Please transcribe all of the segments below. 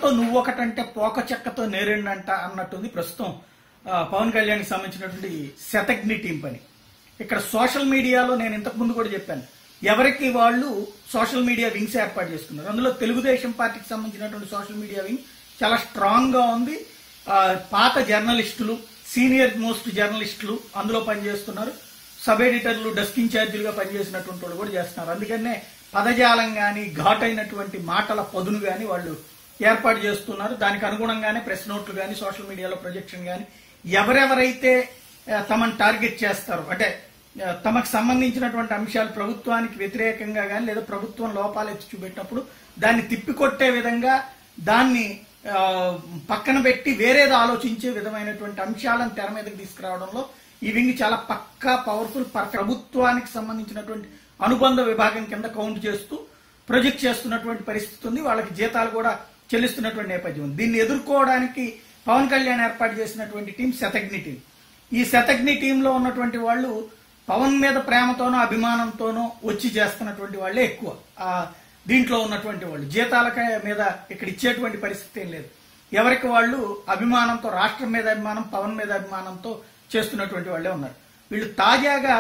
తోకతో నువ్వు ఒకటంటే పోక చెక్కతో నేరేండంట అన్నట్టుంది ప్రస్తుతం ఆ, పవన్ కళ్యాణ్కి సంబంధించినటువంటి శతగ్ని టీం పని ఇక్కడ సోషల్ మీడియాలో నేను ఇంతకు ముందు కూడా చెప్పాను ఎవరికి వాళ్ళు సోషల్ మీడియా వింగ్స్ ఏర్పాటు చేసుకున్నారు అందులో తెలుగుదేశం పార్టీకి సంబంధించినటువంటి సోషల్ మీడియా వింగ్ చాలా స్ట్రాంగ్ గా ఉంది ఆ, పాత జర్నలిస్టులు సీనియర్ మోస్ట్ జర్నలిస్టులు అందులో పనిచేస్తున్నారు సబ్ ఎడిటర్లు డెస్క్ ఇన్ఛార్జీలుగా పనిచేసినటువంటి వాళ్ళు కూడా చేస్తున్నారు అందుకనే పదజాలం కానీ ఘాటైనటువంటి మాటల పదును కానీ వాళ్ళు ఏర్పాటు చేస్తున్నారు దానికి అనుగుణంగానే ప్రెస్ నోట్లు కానీ సోషల్ మీడియాలో ప్రొజెక్షన్ కానీ ఎవరెవరైతే ఆ, తమను టార్గెట్ చేస్తారో అంటే ఆ, తమకు సంబంధించినటువంటి అంశాలు ప్రభుత్వానికి వ్యతిరేకంగా కానీ లేదా ప్రభుత్వం లోపాలు ఎత్తి చూపెట్టినప్పుడు దాన్ని తిప్పికొట్టే విధంగా దాన్ని ఆ, పక్కన పెట్టి వేరేది ఆలోచించే విధమైనటువంటి అంశాలను తెర మీదకి తీసుకురావడంలో ఈ వింగ్ చాలా పక్కా పవర్ఫుల్ పర్ ప్రభుత్వానికి సంబంధించినటువంటి అనుబంధ విభాగం కింద కౌంట్ చేస్తూ ప్రొజెక్ట్ చేస్తున్నటువంటి పరిస్థితి ఉంది వాళ్ళకి జీతాలు కూడా చెల్లిస్తున్నటువంటి నేపథ్యం ఉంది దీన్ని ఎదుర్కోవడానికి పవన్ కళ్యాణ్ ఏర్పాటు చేసినటువంటి టీం శతగ్ని టీం ఈ శతగ్ని టీంలో ఉన్నటువంటి వాళ్ళు పవన్ మీద ప్రేమతోనో అభిమానంతోనో వచ్చి చేస్తున్నటువంటి వాళ్ళే ఎక్కువ ఆ దీంట్లో ఉన్నటువంటి వాళ్ళు జీతాలక మీద ఇక్కడ ఇచ్చేటువంటి పరిస్థితి ఏం లేదు ఎవరికి వాళ్ళు అభిమానంతో రాష్ట్రం మీద అభిమానం పవన్ మీద అభిమానంతో చేస్తున్నటువంటి వాళ్ళే ఉన్నారు వీళ్ళు తాజాగా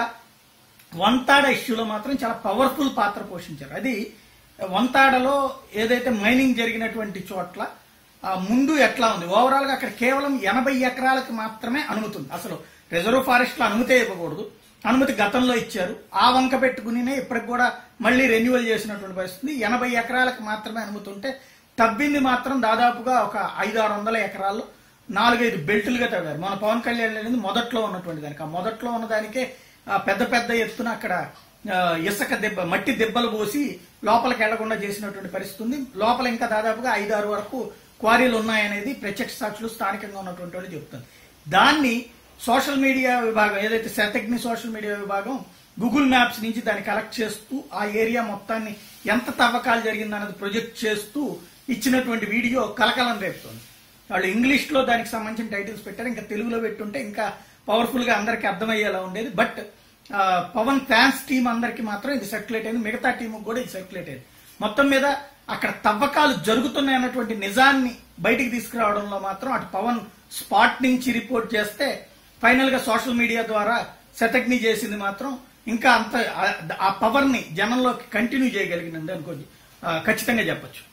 వంతాడ ఇష్యూలో మాత్రం చాలా పవర్ఫుల్ పాత్ర పోషించారు అది వంతాడలో ఏదైతే మైనింగ్ జరిగినటువంటి చోట్ల ఆ ముందు ఎట్లా ఉంది ఓవరాల్ గా అక్కడ కేవలం ఎనభై ఎకరాలకు మాత్రమే అనుమతి ఉంది అసలు రిజర్వ్ ఫారెస్ట్ లో అనుమతే ఇవ్వకూడదు అనుమతి గతంలో ఇచ్చారు ఆ వంక పెట్టుకునినే ఇప్పటికి కూడా మళ్ళీ రెన్యువల్ చేసినటువంటి పరిస్థితి ఎనభై ఎకరాలకు మాత్రమే అనుమతి ఉంటే తవ్వింది మాత్రం దాదాపుగా ఒక ఐదు ఆరు వందల ఎకరాల్లో నాలుగైదు బెల్టులుగా తవ్వారు మన పవన్ కళ్యాణ్ అనేది మొదట్లో ఉన్నటువంటి దానికి ఆ మొదట్లో ఉన్న దానికే ఆ పెద్ద పెద్ద ఎత్తున అక్కడ ఆ, ఇసుక దెబ్బ మట్టి దెబ్బలు పోసి లోపలికి వెళ్లకుండా చేసినటువంటి పరిస్థితి ఉంది లోపల ఇంకా దాదాపుగా ఐదు ఆరు వరకు క్వారీలు ఉన్నాయనేది ప్రత్యక్ష సాక్షులు స్థానికంగా ఉన్నటువంటి వాళ్ళు చెప్తుంది దాన్ని సోషల్ మీడియా విభాగం ఏదైతే శతజ్ఞ సోషల్ మీడియా విభాగం గూగుల్ మ్యాప్స్ నుంచి దాన్ని కలెక్ట్ చేస్తూ ఆ ఏరియా మొత్తాన్ని ఎంత తవ్వకాలు జరిగిందన్నది ప్రొజెక్ట్ చేస్తూ ఇచ్చినటువంటి వీడియో కలకలం రేపుతోంది వాళ్ళు ఇంగ్లీష్ లో దానికి సంబంధించిన టైటిల్స్ పెట్టారు ఇంకా తెలుగులో పెట్టుంటే ఇంకా పవర్ఫుల్ గా అందరికి అర్థమయ్యేలా ఉండేది బట్ ఆ, పవన్ ఫ్యాన్స్ టీం అందరికి మాత్రం ఇది సర్క్యులేట్ అయింది మిగతా టీం కూడా ఇది సర్క్యులేట్ అయింది మొత్తం మీద అక్కడ తవ్వకాలు జరుగుతున్నాయి అన్నటువంటి నిజాన్ని బయటికి తీసుకురావడంలో మాత్రం అటు పవన్ స్పాట్ నుంచి రిపోర్ట్ చేస్తే ఫైనల్ గా సోషల్ మీడియా ద్వారా శతజ్ఞి చేసింది మాత్రం ఇంకా అంత ఆ- ఆ పవర్ ని జనంలోకి కంటిన్యూ చేయగలిగినంది అనుకో ఆ, ఖచ్చితంగా చెప్పొచ్చు